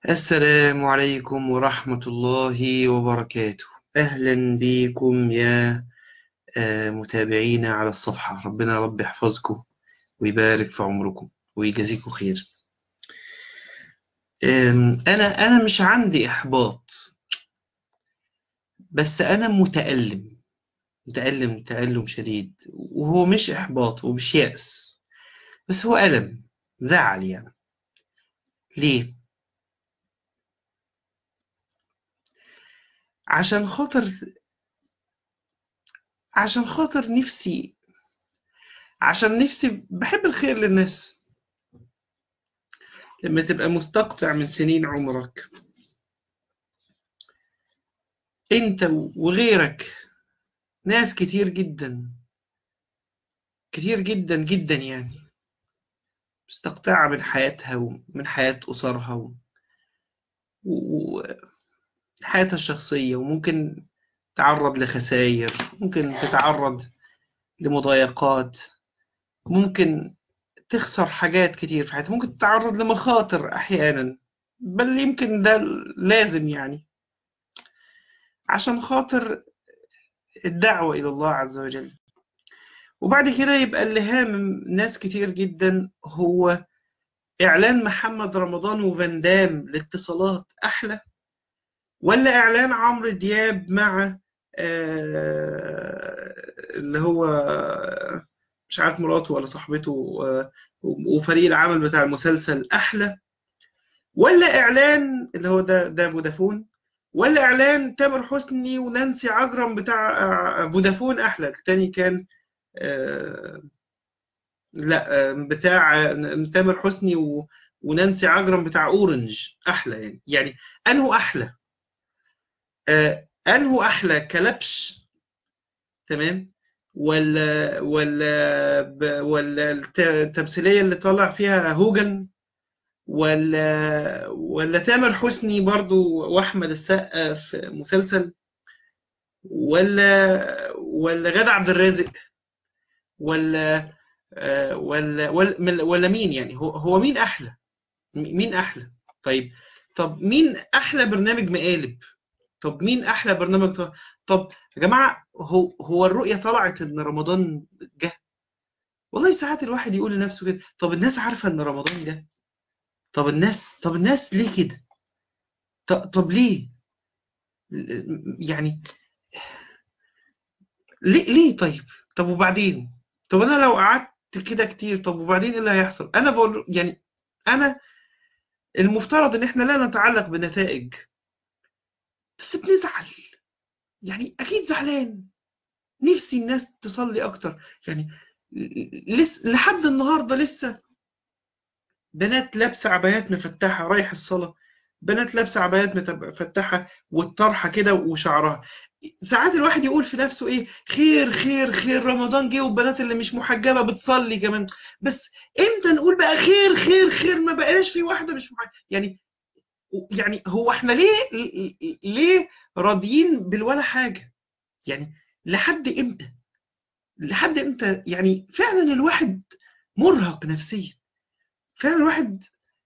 السلام عليكم ورحمة الله وبركاته أهلا بكم يا آه، متابعين على الصفحة ربنا رب يحفظكم ويبارك في عمركم ويجازيكم خير آم، أنا أنا مش عندي إحباط بس أنا متألم متألم تألم شديد وهو مش إحباط ومش يأس بس هو ألم زعل يعني ليه؟ عشان خاطر عشان خاطر نفسي عشان نفسي بحب الخير للناس لما تبقى مستقطع من سنين عمرك انت وغيرك ناس كتير جدا كتير جدا جدا يعني مستقطعة من حياتها ومن حياة أسرها و- و- وحياتها الشخصية وممكن تتعرض لخسائر ممكن تتعرض لمضايقات ممكن تخسر حاجات كتير في حياتها ممكن تتعرض لمخاطر أحيانا بل يمكن ده لازم يعني عشان خاطر الدعوة إلى الله عز وجل وبعد كده يبقى اللي هامم ناس كتير جدا هو إعلان محمد رمضان وفان دام لاتصالات أحلى ولا إعلان عمرو دياب مع آه، اللي هو مش عارف مراته ولا صاحبته آه، وفريق العمل بتاع المسلسل أحلى ولا إعلان اللي هو ده ده فودافون ولا إعلان تامر حسني ونانسي عجرم بتاع آه، فودافون أحلى التاني كان آه، لا آه، بتاع آه، تامر حسني و- ونانسي عجرم بتاع أورنج أحلى يعني يعني أنه أحلى آه، أنه أحلى كلبش تمام ولا ولا ب- ولا الت- التمثيلية اللي طالع فيها هوجن ولا ولا تامر حسني برضو واحمد السقا في مسلسل ولا ولا غادة عبد الرازق ولا آه، ولا ولا ولا مين يعني هو هو مين احلى م- مين احلى طيب طب مين احلى برنامج مقالب طب مين احلى برنامج طب, طب يا جماعه هو هو الرؤيه طلعت ان رمضان جه والله ساعات الواحد يقول لنفسه كده طب الناس عارفه ان رمضان جه طب الناس طب الناس ليه كده ط- طب ليه يعني ليه ليه طيب طب وبعدين طب انا لو قعدت كده كتير طب وبعدين ايه اللي هيحصل انا بقول يعني انا المفترض ان احنا لا نتعلق بنتائج بس بنزعل يعني اكيد زعلان نفسي الناس تصلي اكتر يعني لس لحد النهارده لسه بنات لابسه عبايات مفتحه رايح الصلاه بنات لابسه عبايات مت- مفتحه والطرحه كده وشعرها ساعات الواحد يقول في نفسه ايه خير خير خير رمضان جه والبنات اللي مش محجبه بتصلي كمان بس امتى نقول بقى خير خير خير ما بقاش في واحده مش محجبه يعني يعني هو احنا ليه ليه راضيين بالولا حاجه يعني لحد امتى لحد امتى يعني فعلا الواحد مرهق نفسيا فعلا الواحد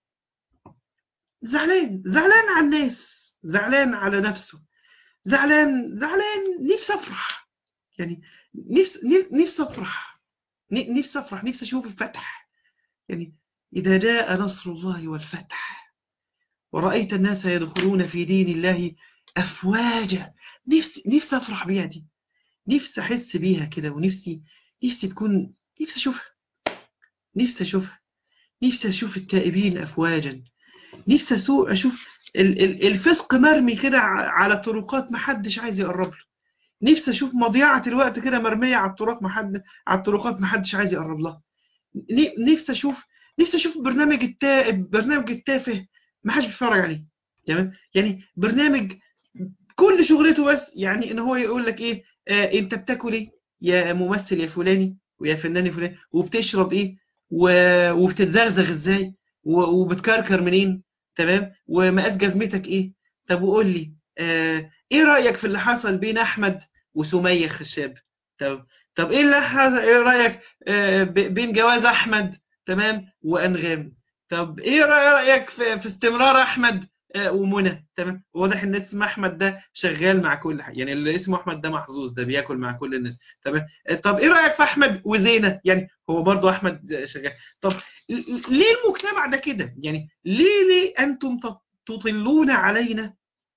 زعلان زعلان على الناس زعلان على نفسه زعلان زعلان نفسي افرح يعني نفسي نفسي افرح ن- نفسي افرح نفسي اشوف الفتح يعني اذا جاء نصر الله والفتح ورأيت الناس يدخلون في دين الله افواجا نفسي نفسي افرح بيها دي نفسي احس بيها كده ونفسي نفسي تكون نفسي اشوفها نفسي اشوفها نفسي اشوف التائبين افواجا نفسي أسوق اشوف ال- ال- الفسق مرمي كده ع- على الطرقات محدش عايز يقرب له نفسي اشوف مضيعة الوقت كده مرمية على الطرق محد على الطرقات محدش عايز يقرب لها ن- نفسي اشوف نفسي اشوف برنامج التائب برنامج التافه ما حدش بيتفرج عليه تمام يعني برنامج كل شغلته بس يعني ان هو يقول لك ايه آه انت بتاكل ايه يا ممثل يا فلاني ويا فنان يا فلاني وبتشرب ايه و- وبتتزغزغ ازاي و- وبتكركر منين تمام ومقاس جزمتك ايه طب وقول لي آه ايه رأيك في اللي حصل بين احمد وسمية خشاب طب طب ايه اللي حصل ايه رأيك آه ب- بين جواز احمد تمام وانغام طب ايه رأيك في, في استمرار احمد آه، ومنى تمام واضح ان اسم احمد ده شغال مع كل حاجه يعني اللي اسمه احمد ده محظوظ ده بياكل مع كل الناس تمام آه، طب ايه رايك في احمد وزينه يعني هو برضو احمد شغال طب ل- ليه المجتمع ده كده يعني ليه ليه انتم ت- تطلون علينا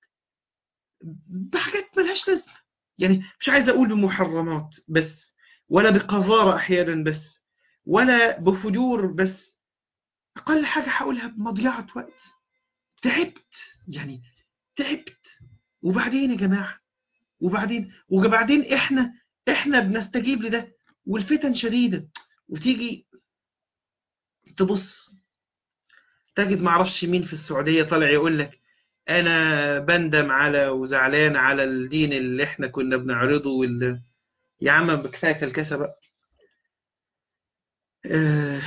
بحاجات ملهاش لازمه يعني مش عايز اقول بمحرمات بس ولا بقذاره احيانا بس ولا بفجور بس اقل حاجه هقولها بمضيعه وقت تعبت يعني تعبت وبعدين يا جماعه وبعدين وبعدين احنا احنا بنستجيب لده والفتن شديده وتيجي تبص تجد معرفش مين في السعوديه طالع يقول لك انا بندم على وزعلان على الدين اللي احنا كنا بنعرضه وال... يا عم بكفايه كلكسه بقى آه،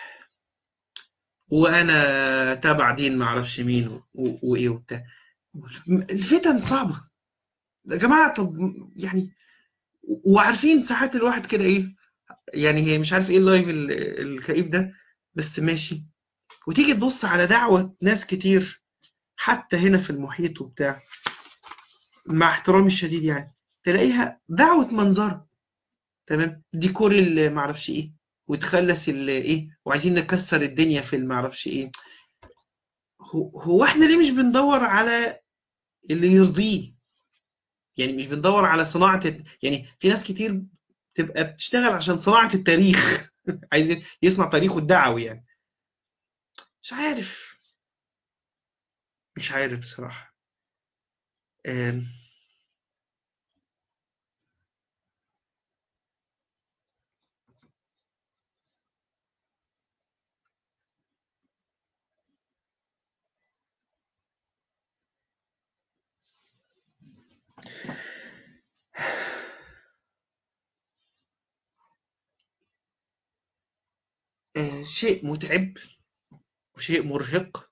وانا تابع دين معرفش مين و- و- وايه وبتاع الفتن صعبه يا جماعه طب يعني وعارفين ساعات الواحد كده ايه يعني هي مش عارف ايه اللايف ال- الكئيب ده بس ماشي وتيجي تبص على دعوة ناس كتير حتى هنا في المحيط وبتاع مع احترامي الشديد يعني تلاقيها دعوة منظرة تمام ديكور اللي معرفش ايه وتخلص اللي ايه وعايزين نكسر الدنيا في المعرفش ايه هو, هو احنا ليه مش بندور على اللي يرضيه يعني مش بندور على صناعة الت- يعني في ناس كتير تبقى بتشتغل عشان صناعة التاريخ عايز يصنع تاريخه الدعوي يعني مش عارف مش عارف بصراحة آم، آه، شيء متعب وشيء مرهق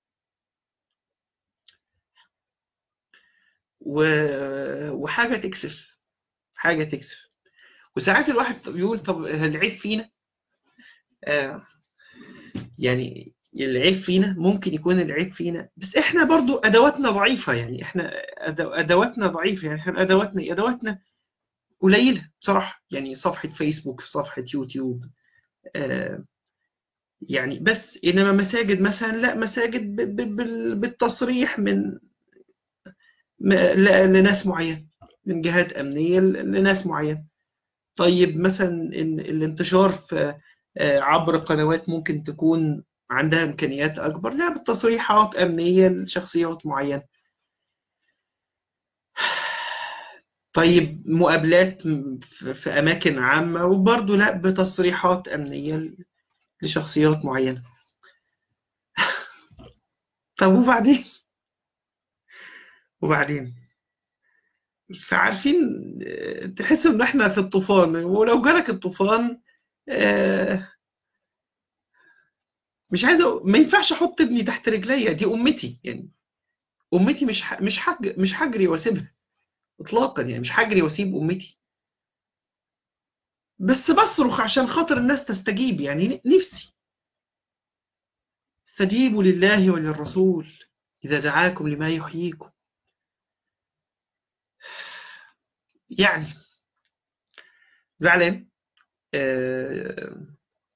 و- وحاجة تكسف حاجة تكسف وساعات الواحد بيقول طب العيب فينا آه، يعني العيب فينا ممكن يكون العيب فينا بس احنا برضو ادواتنا ضعيفة يعني احنا أدو- ادواتنا ضعيفة يعني احنا ادواتنا ادواتنا قليلة بصراحة يعني صفحة فيسبوك صفحة يوتيوب آه، يعني بس انما مساجد مثلا لا مساجد ب- ب- بال- بالتصريح من م- ل- لناس معين من جهات امنيه ل- لناس معين طيب مثلا إن الانتشار في آه، عبر قنوات ممكن تكون عندها امكانيات اكبر لا بالتصريحات امنيه لشخصيات معينه طيب مقابلات م- في في اماكن عامه وبرضه لا بتصريحات امنيه لشخصيات معينه طب وبعدين وبعدين فعارفين آه، تحس ان احنا في الطوفان ولو جالك الطوفان آه، مش عايز أقول- ما ينفعش احط ابني تحت رجليا دي امتي يعني امتي مش ح- مش حج مش هجري واسيبها اطلاقا يعني مش هجري واسيب امتي بس بصرخ عشان خاطر الناس تستجيب يعني ن- نفسي استجيبوا لله وللرسول اذا دعاكم لما يحييكم يعني زعلان آه،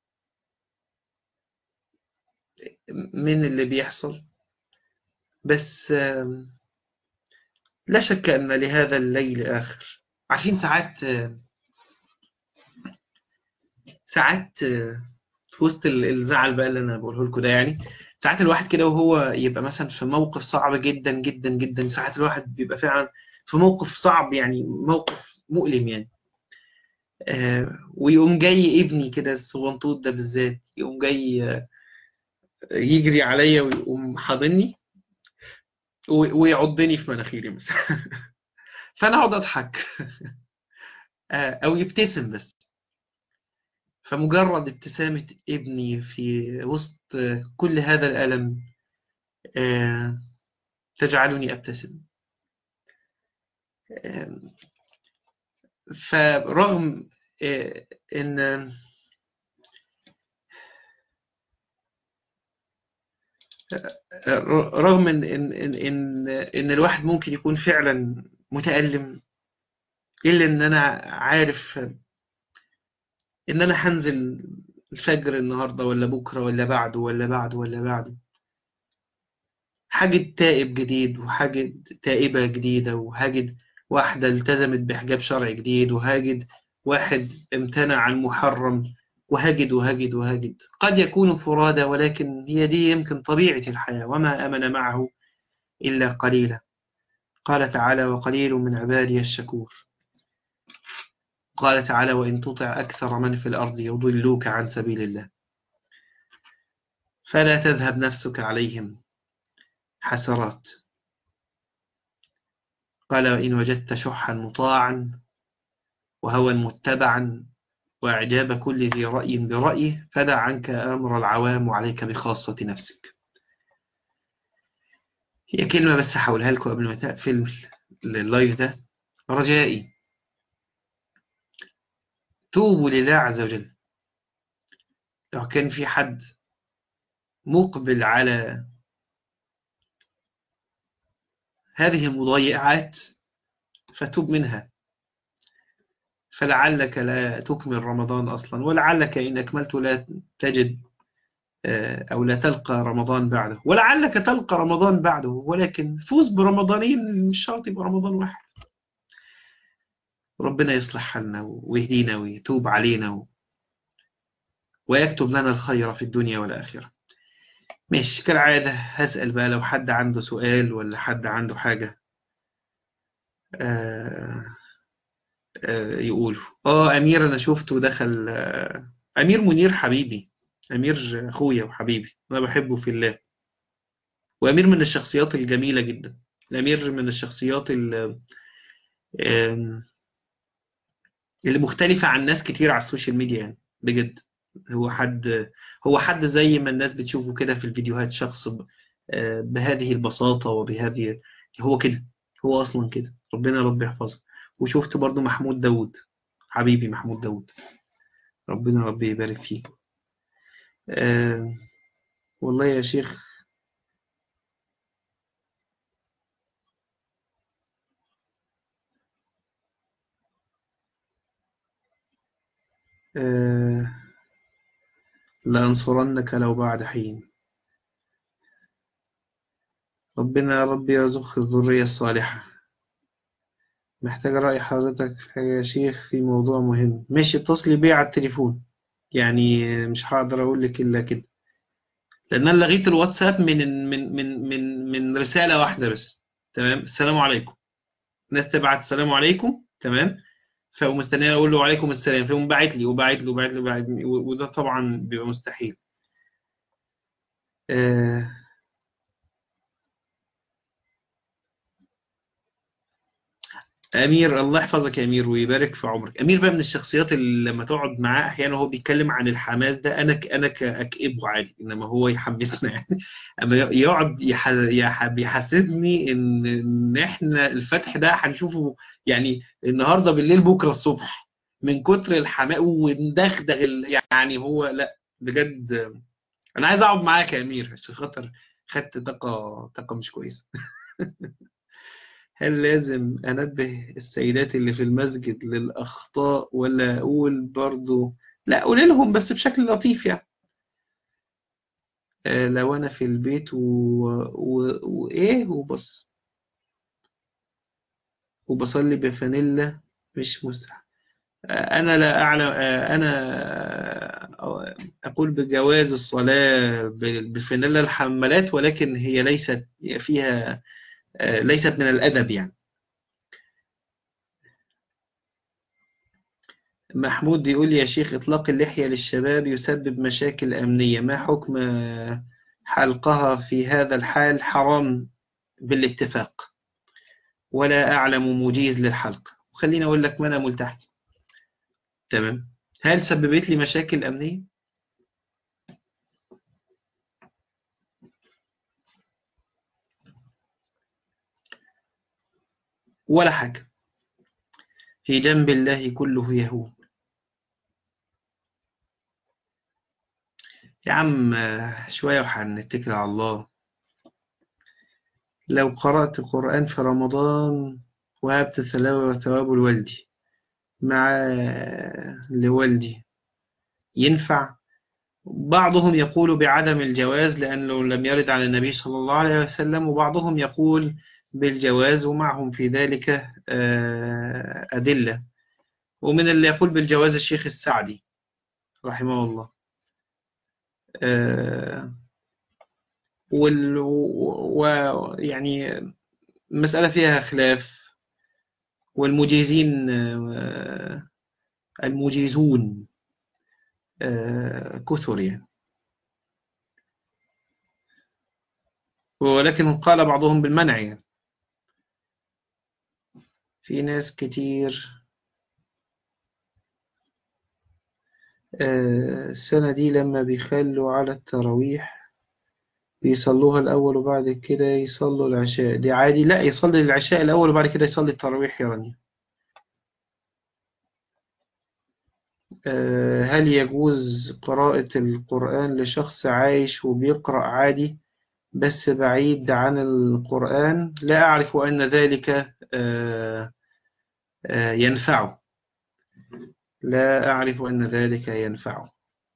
من اللي بيحصل بس آم، لا شك أن لهذا الليل آخر عارفين ساعات ساعات في وسط ال- الزعل بقى اللي أنا بقوله لكم ده يعني ساعات الواحد كده وهو يبقى مثلا في موقف صعب جدا جدا جدا ساعات الواحد بيبقى فعلا في موقف صعب يعني موقف مؤلم يعني آه، ويقوم جاي ابني كده الصغنطوط ده بالذات يقوم جاي آه، يجري عليا ويقوم حاضني و- ويعضني في مناخيري مثلا فأنا أقعد أضحك آه، أو يبتسم بس فمجرد ابتسامة ابني في وسط كل هذا الألم آه، تجعلني أبتسم آه، فرغم آه، إن رغم إن, إن, إن, إن, إن الواحد ممكن يكون فعلا متألم إلا إن أنا عارف إن أنا هنزل الفجر النهاردة ولا بكرة ولا بعده ولا بعده ولا بعده هجد تائب جديد وهجد تائبة جديدة وهجد واحدة التزمت بحجاب شرعي جديد وهجد واحد امتنع عن محرم وهجد وهجد وهجد قد يكون فرادى ولكن هي دي يمكن طبيعة الحياة وما أمن معه إلا قليلا قال تعالى وقليل من عبادي الشكور قال تعالى وإن تطع أكثر من في الأرض يضلوك عن سبيل الله فلا تذهب نفسك عليهم حسرات قال وإن وجدت شحا مطاعا وهوى متبعا وإعجاب كل ذي رأي برأيه فدع عنك أمر العوام وعليك بخاصة نفسك هي كلمة بس هقولها لكم قبل ما تقفل اللايف ده رجائي توبوا لله عز وجل لو كان في حد مقبل على هذه المضيعات فتوب منها فلعلك لا تكمل رمضان أصلا ولعلك إن أكملت لا تجد أو لا تلقى رمضان بعده ولعلك تلقى رمضان بعده ولكن فوز برمضانين مش شرط يبقى رمضان واحد ربنا يصلح حالنا ويهدينا ويتوب علينا و... ويكتب لنا الخير في الدنيا والآخرة مش كالعادة هسأل بقى لو حد عنده سؤال ولا حد عنده حاجة آه آه يقوله اه أمير أنا شفته دخل آه أمير منير حبيبي أمير أخويا وحبيبي أنا بحبه في الله وأمير من الشخصيات الجميلة جدا الأمير من الشخصيات اللي اللي مختلفة عن ناس كتير على السوشيال ميديا يعني بجد هو حد هو حد زي ما الناس بتشوفه كده في الفيديوهات شخص بهذه البساطة وبهذه هو كده هو أصلا كده ربنا رب يحفظه وشفت برضو محمود داود حبيبي محمود داود ربنا رب يبارك فيه أه والله يا شيخ أه لأنصرنك لو بعد حين ربنا يا رب يرزق الذرية الصالحة محتاج رأي حضرتك في حاجة يا شيخ في موضوع مهم ماشي اتصلي بيه على التليفون يعني مش هقدر أقول لك إلا كده لأن أنا لغيت الواتساب من من من من من رسالة واحدة بس تمام السلام عليكم الناس تبعت السلام عليكم تمام فمستنيه اقول له وعليكم السلام فيقوم باعت لي وباعت لي وباعت لي وباعت لي وده طبعا بيبقى مستحيل آه أمير الله يحفظك يا أمير ويبارك في عمرك أمير بقى من الشخصيات اللي لما تقعد معاه أحيانا وهو بيتكلم عن الحماس ده أنا أنا أكئبه عادي إنما هو يحمسنا يعني أما يقعد يح... بيحسسني إن إن إحنا الفتح ده هنشوفه يعني النهارده بالليل بكرة الصبح من كتر الحماس وندغدغ يعني هو لا بجد أنا عايز أقعد معاك يا أمير عشان خاطر خدت طاقة طاقة مش كويسة هل لازم أنبه السيدات اللي في المسجد للأخطاء ولا أقول برضو لا أقول لهم بس بشكل لطيف يعني آه لو أنا في البيت و... و... وإيه وبص وبصلي بفانيلا مش مستحب آه أنا لا أعلم آه أنا أقول بجواز الصلاة بفانيلا الحمالات ولكن هي ليست فيها ليست من الأدب يعني محمود بيقول يا شيخ إطلاق اللحية للشباب يسبب مشاكل أمنية ما حكم حلقها في هذا الحال حرام بالاتفاق ولا أعلم مجيز للحلق وخليني أقول لك ما أنا ملتحي تمام هل سببت لي مشاكل أمنية ولا حاجة في جنب الله كله يهون يا عم شوية وحنتكل على الله لو قرأت القرآن في رمضان وهبت التلاوة وثواب لوالدي مع لوالدي ينفع بعضهم يقول بعدم الجواز لأنه لم يرد على النبي صلى الله عليه وسلم وبعضهم يقول بالجواز ومعهم في ذلك آه، أدلة ومن اللي يقول بالجواز الشيخ السعدي رحمه الله آه، وال ويعني مسألة فيها خلاف والمجيزين آه، المجيزون آه، كثر يعني ولكن قال بعضهم بالمنع يعني في ناس كتير آه، السنة دي لما بيخلوا على التراويح بيصلوها الأول وبعد كده يصلوا العشاء دي عادي لا يصلي العشاء الأول وبعد كده يصلي التراويح يا رانيا آه، هل يجوز قراءة القرآن لشخص عايش وبيقرأ عادي بس بعيد عن القرآن لا أعرف أن ذلك آه، آه، ينفعه لا أعرف أن ذلك ينفعه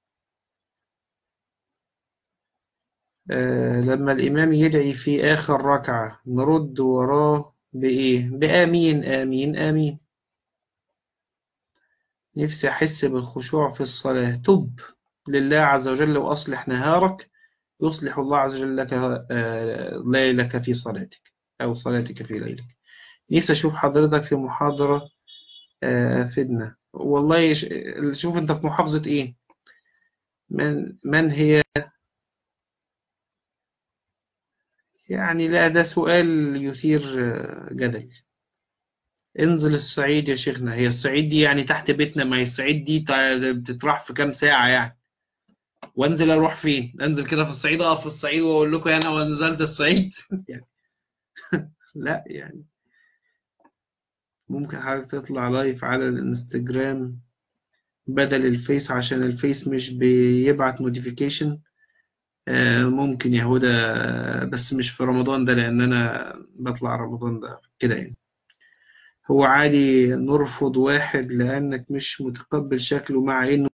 آه، لما الإمام يدعي في آخر ركعة نرد وراه بإيه؟ بآمين آمين آمين نفسي أحس بالخشوع في الصلاة تب لله عز وجل وأصلح نهارك يصلح الله عز وجل لك آه، ليلك في صلاتك أو صلاتك في ليلك نفسي أشوف حضرتك في محاضرة آه، فدنا والله ش- شوف أنت في محافظة إيه من من هي يعني لا ده سؤال يثير آه، جدل انزل الصعيد يا شيخنا هي الصعيد دي يعني تحت بيتنا ما هي الصعيد دي تع- بتتراح في كام ساعة يعني وانزل اروح فين انزل كده في الصعيد اقف في الصعيد واقول لكم انا ونزلت الصعيد يعني لا يعني ممكن حضرتك تطلع لايف على الانستجرام بدل الفيس عشان الفيس مش بيبعت نوتيفيكيشن ممكن يا هدى بس مش في رمضان ده لان انا بطلع رمضان ده كده يعني هو عادي نرفض واحد لانك مش متقبل شكله مع انه